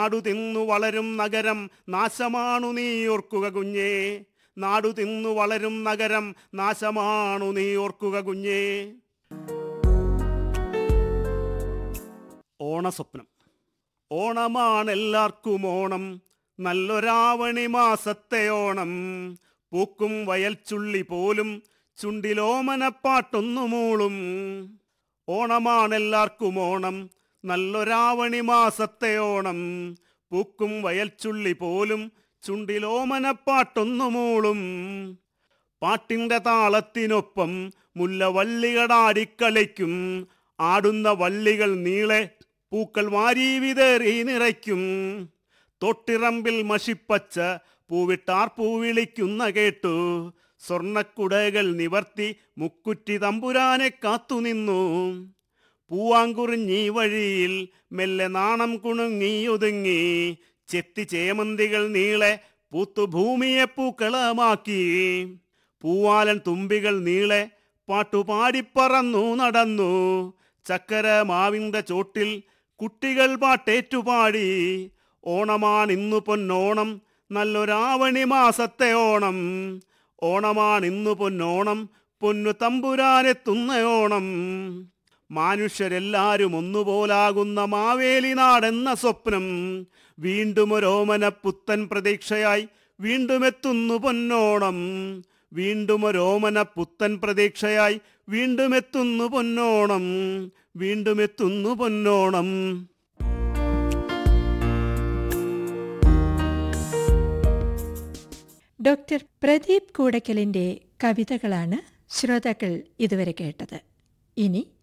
നാടു തിന്നു വളരും നഗരം നാശമാണു നീ ഓർക്കുക കുഞ്ഞേ നാടു തിന്നു വളരും നഗരം നാശമാണു നീ ഓർക്കുക കുഞ്ഞേ ഓണസ്വപ്നം ഓണമാണെല്ലാവർക്കും ഓണം നല്ലൊരാവണി മാസത്തെ ഓണം പൂക്കും വയൽ ചുള്ളി പോലും ചുണ്ടിലോമനപ്പാട്ടൊന്നു മൂളും ഓണമാണെല്ലാവർക്കും ഓണം നല്ലൊരാവണി മാസത്തെ ഓണം പൂക്കും വയൽ ചുള്ളി പോലും ചുണ്ടിലോമനപ്പാട്ടൊന്നു മൂളും പാട്ടിന്റെ താളത്തിനൊപ്പം മുല്ലവള്ളികളാടിക്കളിക്കും ആടുന്ന വള്ളികൾ നീളെ പൂക്കൾ വാരി വിതറി നിറയ്ക്കും തൊട്ടിറമ്പിൽ മഷിപ്പച്ച പൂവിട്ടാർ പൂവിളിക്കുന്ന കേട്ടു സ്വർണക്കുടകൾ നിവർത്തി മുക്കുറ്റി തമ്പുരാനെ കാത്തുനിന്നു പൂവാങ്കുറിഞ്ഞി വഴിയിൽ മെല്ലെ നാണം കുണുങ്ങി ഒതുങ്ങി ചെത്തി ചേമന്തികൾ നീളെ പൂത്തു ഭൂമിയെ പൂക്കളമാക്കി പൂവാലൻ തുമ്പികൾ നീളെ പാട്ടുപാടിപ്പറന്നു നടന്നു ചക്കര മാവിന്റെ ചോട്ടിൽ കുട്ടികൾ പാട്ടേറ്റുപാടി ഓണമാണിന്നു പൊന്നോണം നല്ലൊരാവണി മാസത്തെ ഓണം ഓണമാണിന്നു പൊന്നോണം പൊന്നു തമ്പുരാനെത്തുന്ന ഓണം മനുഷ്യരെല്ലാരും ഒന്നുപോലാകുന്ന മാവേലി നാടെന്ന സ്വപ്നം വീണ്ടും ഒരോമന പുത്തൻ പ്രതീക്ഷയായി വീണ്ടും എത്തുന്നു പൊന്നോണം വീണ്ടും ഒരോമന പുത്തൻ പ്രതീക്ഷയായി വീണ്ടും എത്തുന്നു പൊന്നോണം വീണ്ടും എത്തുന്നു പൊന്നോണം ഡോക്ടർ പ്രദീപ് കൂടക്കലിന്റെ കവിതകളാണ് ശ്രോതാക്കൾ ഇതുവരെ കേട്ടത് ഇനി